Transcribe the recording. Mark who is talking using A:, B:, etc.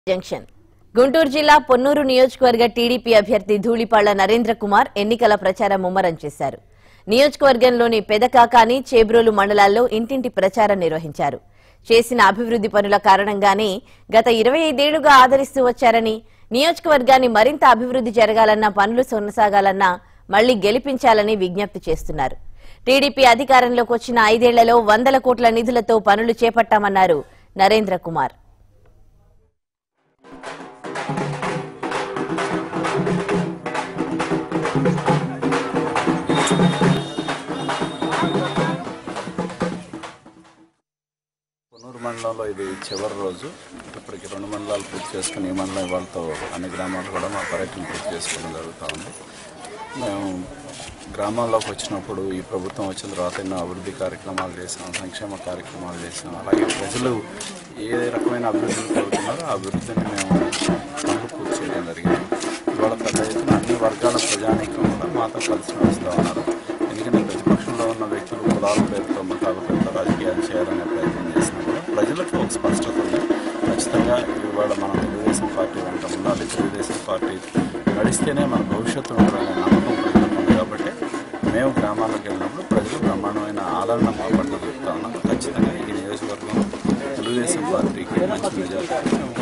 A: junction Guntur జిల్లా పొన్నూరు నియోజకవర్గ TDP అభ్యర్థి ధూళిపాళ్ల నరేంద్ర కుమార్ ఎన్నికల ప్రచారం ముమ్మరం చేశారు నియోజకవర్గంలోని పెదకాకాని చేబ్రోలు మండలాల్లో ఇంటింటి ప్రచారం నిర్వహించారు చేసిన అభివృద్ది పనుల కారణంగానే గత ఇరవై ఐదేళ్లుగా ఆదరిస్తూ వచ్చారని నియోజకవర్గాన్ని మరింత అభివృద్ది జరగాలన్నా పనులు కొనసాగాలన్నా మళ్లీ గెలిపించాలని విజ్ఞప్తి చేస్తున్నారు టీడీపీ అధికారంలోకి వచ్చిన ఐదేళ్లలో వందల కోట్ల నిధులతో పనులు చేపట్టామన్నారు నరేంద్ర కుమార్
B: పొన్నూరు మండలంలో ఇది చివరి రోజు ఇప్పటికి రెండు మండలాలు పూర్తి చేసుకుని ఈ మండలం వాళ్ళతో అన్ని గ్రామాలు కూడా మా పర్యటన పూర్తి చేసుకోవడం జరుగుతూ ఉంది మేము గ్రామాల్లోకి వచ్చినప్పుడు ఈ ప్రభుత్వం వచ్చిన తర్వాత ఎన్నో అభివృద్ధి కార్యక్రమాలు చేసాం సంక్షేమ కార్యక్రమాలు చేసాం అలాగే ప్రజలు ఏ రకమైన అభివృద్ధిని కోరుతున్నారో ఆ అభివృద్ధిని మేము పనులు పూర్తి చేయడం జరిగింది ఇవాళ పెద్ద ఎత్తున అన్ని వర్గాల ప్రజానీకం కూడా మాతో కలిసి నడుస్తూ ఉన్నారు ఎందుకంటే ప్రతిపక్షంలో ఉన్న వ్యక్తులు కులాల పేరుతో మతాల పేరుతో రాజకీయాలు చేయాలనే ప్రయత్నం చేసినా కూడా ప్రజలకు ఒక స్పష్టత ఉంది ఖచ్చితంగా ఇవాళ మనం తెలుగుదేశం పార్టీ వెంట ఉండాలి తెలుగుదేశం పార్టీ నడిస్తేనే మన భవిష్యత్తు ఉండాలనే నమ్మకం ప్రజలకు ఉంది కాబట్టి మేము గ్రామాలకు వెళ్ళినప్పుడు ప్రజలు బ్రహ్మాండమైన ఆదరణ మా పట్ల చెప్తా ఉన్నాం ఖచ్చితంగా ఈ నియోజకవర్గం తెలుగుదేశం పార్టీకి మంచి మెజారిటీ